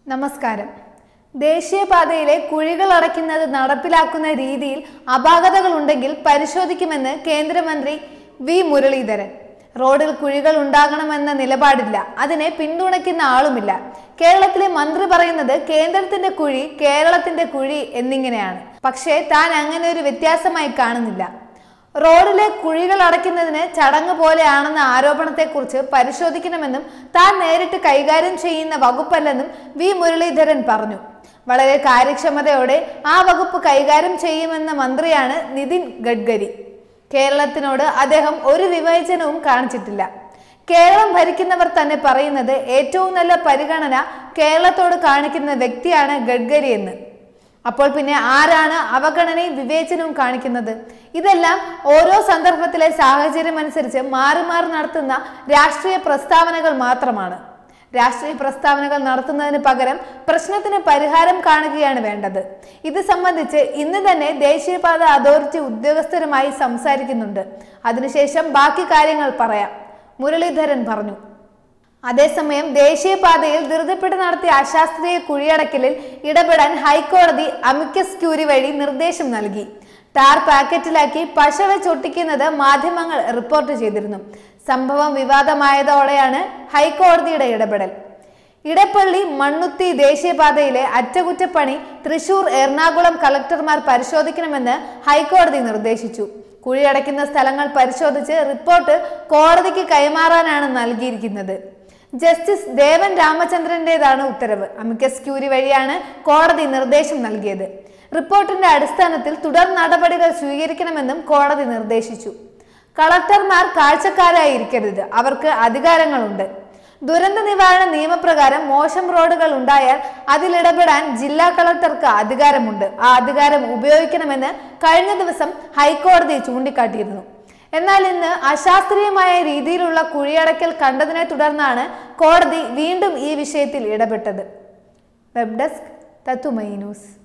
നമസ്കാരം ദേശീയപാതയിലെ കുഴികൾ അടയ്ക്കുന്നത് നടപ്പിലാക്കുന്ന രീതിയിൽ അപാകതകളുണ്ടെങ്കിൽ പരിശോധിക്കുമെന്ന് കേന്ദ്രമന്ത്രി വി മുരളീധരൻ റോഡിൽ കുഴികൾ ഉണ്ടാകണമെന്ന നിലപാടില്ല അതിനെ പിന്തുണയ്ക്കുന്ന ആളുമില്ല കേരളത്തിലെ മന്ത്രി പറയുന്നത് കേന്ദ്രത്തിന്റെ കുഴി കേരളത്തിന്റെ കുഴി എന്നിങ്ങനെയാണ് പക്ഷേ താൻ അങ്ങനെ ഒരു വ്യത്യാസമായി കാണുന്നില്ല റോഡിലെ കുഴികൾ അടയ്ക്കുന്നതിന് ചടങ്ങ് പോലെയാണെന്ന ആരോപണത്തെക്കുറിച്ച് പരിശോധിക്കണമെന്നും താൻ നേരിട്ട് കൈകാര്യം ചെയ്യുന്ന വകുപ്പല്ലെന്നും വി മുരളീധരൻ പറഞ്ഞു വളരെ കാര്യക്ഷമതയോടെ ആ വകുപ്പ് കൈകാര്യം ചെയ്യുമെന്ന മന്ത്രിയാണ് നിതിൻ ഗഡ്കരി കേരളത്തിനോട് അദ്ദേഹം ഒരു വിവേചനവും കാണിച്ചിട്ടില്ല കേരളം ഭരിക്കുന്നവർ തന്നെ പറയുന്നത് ഏറ്റവും നല്ല പരിഗണന കേരളത്തോട് കാണിക്കുന്ന വ്യക്തിയാണ് ഗഡ്കരി എന്ന് അപ്പോൾ പിന്നെ ആരാണ് അവഗണനയും വിവേചനവും കാണിക്കുന്നത് ഇതെല്ലാം ഓരോ സന്ദർഭത്തിലെ സാഹചര്യം അനുസരിച്ച് മാറി മാറി നടത്തുന്ന രാഷ്ട്രീയ പ്രസ്താവനകൾ മാത്രമാണ് രാഷ്ട്രീയ പ്രസ്താവനകൾ നടത്തുന്നതിന് പകരം പ്രശ്നത്തിന് പരിഹാരം കാണുകയാണ് വേണ്ടത് ഇത് സംബന്ധിച്ച് ഇന്ന് തന്നെ ദേശീയപാത അതോറിറ്റി ഉദ്യോഗസ്ഥരുമായി സംസാരിക്കുന്നുണ്ട് അതിനുശേഷം ബാക്കി കാര്യങ്ങൾ പറയാം മുരളീധരൻ പറഞ്ഞു അതേസമയം ദേശീയപാതയിൽ ധൃതിപ്പെട്ട് നടത്തിയ അശാസ്ത്രീയ കുഴിയടക്കലിൽ ഇടപെടാൻ ഹൈക്കോടതി അമിക്കസ് ക്യൂരി വഴി നിർദ്ദേശം നൽകി ടാർ പാക്കറ്റിലാക്കി പശ വെച്ചൊട്ടിക്കുന്നത് മാധ്യമങ്ങൾ റിപ്പോർട്ട് ചെയ്തിരുന്നു സംഭവം വിവാദമായതോടെയാണ് ഹൈക്കോടതിയുടെ ഇടപെടൽ ഇടപ്പള്ളി മണ്ണുത്തി ദേശീയപാതയിലെ അറ്റകുറ്റപ്പണി തൃശൂർ എറണാകുളം കളക്ടർമാർ പരിശോധിക്കണമെന്ന് ഹൈക്കോടതി നിർദ്ദേശിച്ചു കുഴിയടയ്ക്കുന്ന സ്ഥലങ്ങൾ പരിശോധിച്ച് റിപ്പോർട്ട് കോടതിക്ക് കൈമാറാനാണ് നൽകിയിരിക്കുന്നത് ജസ്റ്റിസ് ദേവൻ രാമചന്ദ്രന്റേതാണ് ഉത്തരവ് അമിക്കസ് ക്യൂരി വഴിയാണ് കോടതി നിർദ്ദേശം നൽകിയത് റിപ്പോർട്ടിന്റെ അടിസ്ഥാനത്തിൽ തുടർ നടപടികൾ സ്വീകരിക്കണമെന്നും കോടതി നിർദ്ദേശിച്ചു കളക്ടർമാർ കാഴ്ചക്കാരായിരിക്കരുത് അവർക്ക് അധികാരങ്ങളുണ്ട് ദുരന്ത നിവാരണ നിയമപ്രകാരം മോശം റോഡുകൾ ഉണ്ടായാൽ അതിലിടപെടാൻ ജില്ലാ കളക്ടർക്ക് അധികാരമുണ്ട് ആ അധികാരം ഉപയോഗിക്കണമെന്ന് കഴിഞ്ഞ ദിവസം ഹൈക്കോടതി ചൂണ്ടിക്കാട്ടിയിരുന്നു എന്നാൽ ഇന്ന് അശാസ്ത്രീയമായ രീതിയിലുള്ള കുഴിയടക്കൽ കണ്ടതിനെ തുടർന്നാണ് കോടതി വീണ്ടും ഈ വിഷയത്തിൽ ഇടപെട്ടത് വെബ് ഡെസ്ക് തത്തുമൈ ന്യൂസ്